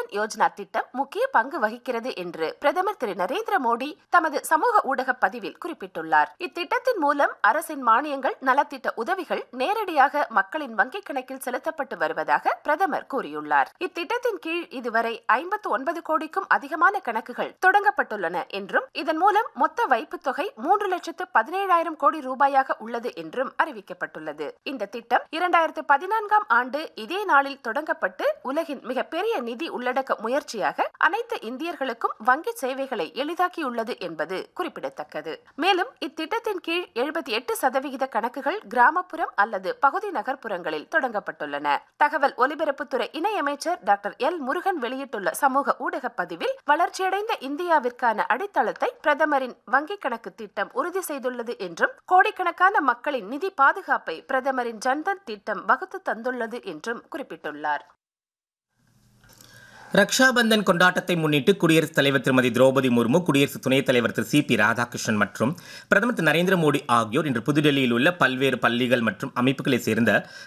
ஜன்தன் யோஜனா திட்டம் முக்கிய பங்கு வகிக்கிறது என்று பிரதமர் திரு நரேந்திர மோடி தமது சமூக ஊடக பதிவில் குறிப்பிட்டுள்ளார் இத்திட்டத்தின் மூலம் அரசின் மானியங்கள் நலத்திட்ட உதவிகள் நேரடியாக மக்களின் வங்கிக் கணக்கில் செலுத்தப்பட்டு வருவதாக பிரதமர் கூறியுள்ளார் இத்திட்டத்தின் கீழ் இதுவரை ஐம்பத்து ஒன்பது கோடிக்கும் அதிகமான கணக்குகள் தொடங்கப்பட்டுள்ளன என்றும் இதன் மூலம் மொத்த வைப்புத் தொகை மூன்று லட்சத்து பதினேழாயிரம் கோடி ரூபாயாக உள்ளது என்றும் அறிவிக்கப்பட்டுள்ளது இந்த திட்டம் இரண்டாயிரத்து பதினான்காம் ஆண்டு இதே நாளில் தொடங்கப்பட்டு உலகின் மிகப்பெரிய நிதி உள்ளடக்க முயற்சியாக அனைத்து இந்தியர்களுக்கும் வங்கி சேவைகளை எளிதாக்கியுள்ளது என்பது குறிப்பிடத்தக்கது மேலும் இத்திட்டத்தின் கீழ் எழுபத்தி எட்டு சதவிகித கணக்குகள் கிராமப்புறம் அல்லது பகுதி நகர்ப்புறங்களில் தொடங்கப்பட்டுள்ளன தகவல் ஒலிபரப்புத்துறை இணையமைச்சர் டாக்டர் எல் முருகன் வெளியிட்டுள்ள சமூக ஊடக பதிவில் வளர்ச்சியடைந்த இந்தியாவிற்கான அடித்தளத்தை பிரதமரின் வங்கிக் கணக்கு திட்டம் உறுதி செய்துள்ளது என்றும் கோடிக்கணக்கான மக்களின் நிதி பாதுகாப்பை பிரதமரின் ஜன்தன் திட்டம் வகுத்து தந்துள்ளது என்றும் குறிப்பிட்டுள்ளார் ரக்ஷாபந்தன் கொண்டாட்டத்தை முன்னிட்டு குடியரசுத் தலைவர் திருமதி திரௌபதி முர்மு குடியரசு துணைத் தலைவர் திரு சி பி ராதாகிருஷ்ணன் மற்றும் பிரதமர் திரு நரேந்திர மோடி ஆகியோர் இன்று புதுடெல்லியில் உள்ள பல்வேறு பள்ளிகள் மற்றும் அமைப்புகளைச் சேர்ந்த